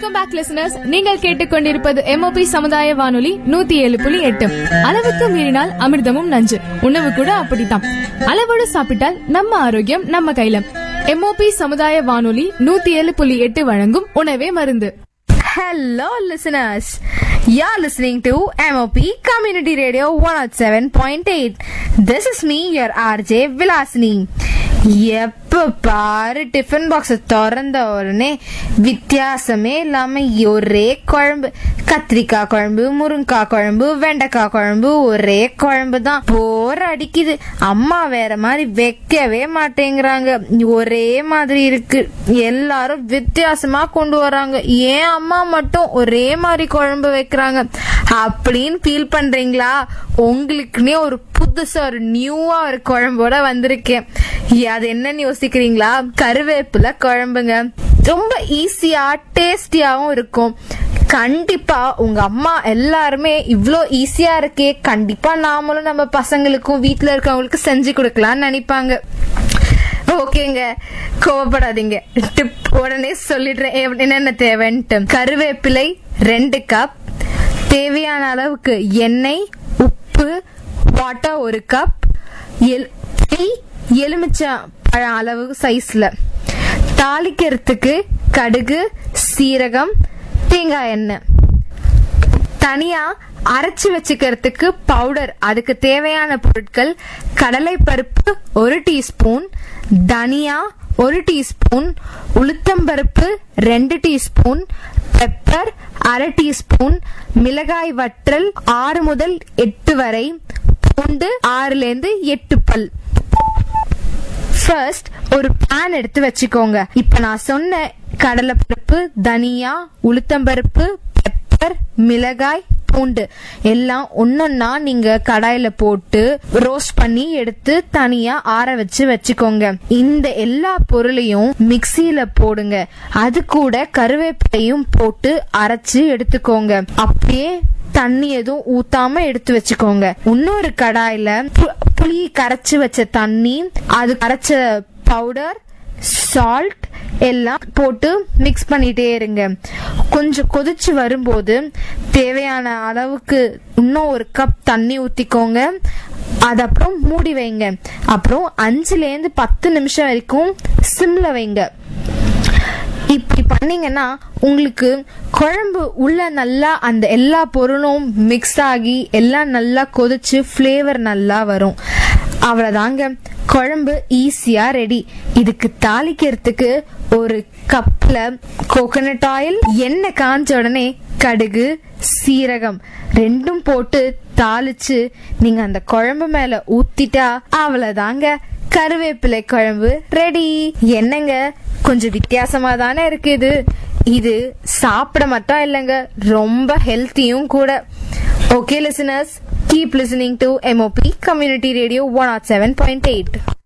Welcome back listeners நீங்கள் கேட்டுக்கொண்டிருப்பது MOP சமுதாய வானொலி நூத்தி ஏழு புள்ளி எட்டு அளவுக்கு மீறினால் அமிர்தமும் நஞ்சு உணவு கூட அப்படித்தான் அளவோடு சாப்பிட்டால் நம்ம ஆரோக்கியம் நம்ம கையில எம்ஓபி சமுதாய வானொலி நூத்தி ஏழு புள்ளி எட்டு வழங்கும் உணவே மருந்து Hello, listeners. You're listening to MOP Community Radio 107.8. This is me, your RJ Vilasini. எப்ப பாரு டிஃபன் பாக்ஸ் திறந்த உடனே வித்தியாசமே இல்லாம ஒரே குழம்பு கத்திரிக்காய் குழம்பு முருங்கைக்காய் குழம்பு வெண்டைக்காய் குழம்பு ஒரே குழம்பு தான் போர் அடிக்குது அம்மா வேற மாதிரி வைக்கவே மாட்டேங்கிறாங்க ஒரே மாதிரி இருக்கு எல்லாரும் வித்தியாசமா கொண்டு வராங்க ஏன் அம்மா மட்டும் ஒரே மாதிரி குழம்பு வைக்கிறாங்க அப்படின்னு ஃபீல் பண்றீங்களா உங்களுக்குன்னே ஒரு புதுசா ஒரு நியூவா ஒரு குழம்போட வந்திருக்கேன் ஏ, அது என்னன்னு யோசிக்கிறீங்களா கருவேப்பிலை குழம்புங்க ரொம்ப ஈஸியா டேஸ்டியாவும் இருக்கும் கண்டிப்பா உங்க அம்மா எல்லாருமே இவ்ளோ ஈஸியா இருக்கே கண்டிப்பா நாமளும் நம்ம பசங்களுக்கும் வீட்ல இருக்கவங்களுக்கு செஞ்சு கொடுக்கலாம்னு நினைப்பாங்க ஓகேங்க கோவப்படாதீங்க டிப் உடனே சொல்லிடுறேன் எவ்- என்னென்ன தேவைன்ட்டு கருவேப்பிலை ரெண்டு கப் தேவையான அளவுக்கு எண்ணெய் உப்பு வாட்டர் ஒரு கப் எல் எலுமிச்சை பழம் அளவு சைஸ்ல தாளிக்கிறதுக்கு கடுகு சீரகம் தேங்காய் எண்ணெய் தனியா அரைச்சு வச்சுக்கிறதுக்கு பவுடர் அதுக்கு தேவையான பொருட்கள் கடலை பருப்பு ஒரு டீஸ்பூன் தனியா ஒரு டீஸ்பூன் உளுத்தம்பருப்பு ரெண்டு டீஸ்பூன் பெப்பர் அரை டீஸ்பூன் மிளகாய் வற்றல் ஆறு முதல் எட்டு வரை பூண்டு ஆறுல இருந்து எட்டு பல் ஃபர்ஸ்ட் ஒரு பேன் எடுத்து வச்சுக்கோங்க இப்ப நான் சொன்ன கடலைப்பருப்பு தனியா உளுத்தம்பருப்பு பெப்பர் மிளகாய் பூண்டு எல்லாம் ஒன்னொன்னா நீங்க கடாயில போட்டு ரோஸ்ட் பண்ணி எடுத்து தனியா ஆற வச்சு வச்சுக்கோங்க இந்த எல்லா பொருளையும் மிக்சியில போடுங்க அது கூட கருவேப்பிலையும் போட்டு அரைச்சு எடுத்துக்கோங்க அப்படியே தண்ணி எதுவும் ஊத்தாம எடுத்து வச்சுக்கோங்க இன்னொரு கடாயில பு- புளி கரைச்சு வச்ச தண்ணி அது கரைச்ச பவுடர் சால்ட் எல்லாம் போட்டு மிக்ஸ் பண்ணிட்டே இருங்க கொஞ்சம் கொதிச்சு வரும்போது தேவையான அளவுக்கு இன்னும் ஒரு கப் தண்ணி ஊத்திக்கோங்க அது அப்புறம் மூடி வைங்க அப்புறம் அஞ்சுல இருந்து பத்து நிமிஷம் வரைக்கும் சிம்ல வைங்க இப்படி பண்ணீங்கன்னா உங்களுக்கு குழம்பு உள்ள நல்லா அந்த எல்லா பொருளும் மிக்ஸ் ஆகி எல்லாம் நல்லா கொதிச்சு ஃப்ளேவர் நல்லா வரும் அவ்வளவுதாங்க குழம்பு ஈஸியா ரெடி இதுக்கு தாளிக்கிறதுக்கு ஒரு கப்ல கோகனட் ஆயில் எண்ணெய் காஞ்ச உடனே கடுகு சீரகம் ரெண்டும் போட்டு தாளிச்சு நீங்க அந்த குழம்பு மேல ஊத்திட்டா அவ்வளவுதாங்க கருவேப்பிலை குழம்பு ரெடி என்னங்க கொஞ்சம் வித்தியாசமா தானே இருக்கு இது இது சாப்பிட மட்டும் இல்லைங்க ரொம்ப ஹெல்த்தியும் கூட okay listeners keep listening to MOP community radio one ஆட் செவன் பாயிண்ட் எயிட்